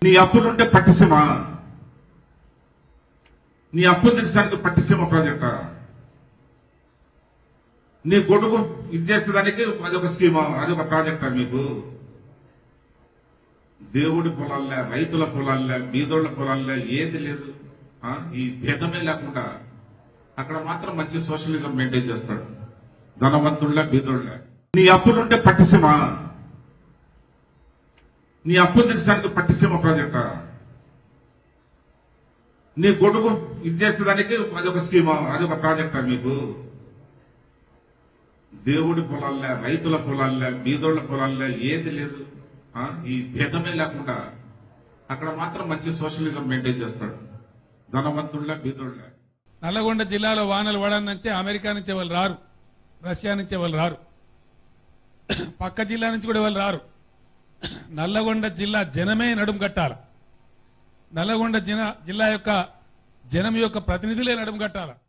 నీ అప్పులుంటే పట్టిసీమ నీ అప్పు తీర్చడానికి పట్టిసీమ ప్రాజెక్ట నీ గొడుగు ఇది చేసేదానికి అదొక స్కీమ్ అదొక ప్రాజెక్టా మీకు దేవుడి పొలాల్లో రైతుల పొలాల్లో బీదోళ్ల పొలాల్లో ఏది లేదు ఆ? ఈ భేదమే లేకుండా అక్కడ మాత్రం మంచి సోషలిజం మెయింటైన్ చేస్తాడు ధనవంతుళ్ళ బీదోళ్ళ నీ అప్పులుంటే పట్టిసీమ నీ అప్పు తీర్చడానికి పట్టిసీమ ప్రాజెక్టా నీ గొడుగు ఇది చేసేదానికి అదొక స్కీమ్ అదొక ప్రాజెక్టా మీకు దేవుడి పొలాల్లో రైతుల పొలాల్లో బీదోళ్ల పొలాల్లో ఏది లేదు ఆ? ఈ భేదమే లేకుండా అక్కడ మాత్రం మంచి సోషలిజం మెయింటైన్ చేస్తాడు ధనవంతుళ్ళ బీదోళ్ళ నల్లగొండ జిల్లాలో వానలు పడని నుంచే అమెరికా నుంచి వాళ్ళు రారు రష్యా నుంచి వాళ్ళు రారు పక్క జిల్లా నుంచి కూడా వాళ్ళు రారు నల్లగొండ జిల్లా జనమే నడుం కట్టాల నల్లగొండ జిల్లా జిల్లా యొక్క జనం యొక్క ప్రతినిధులే నడుం కట్టాల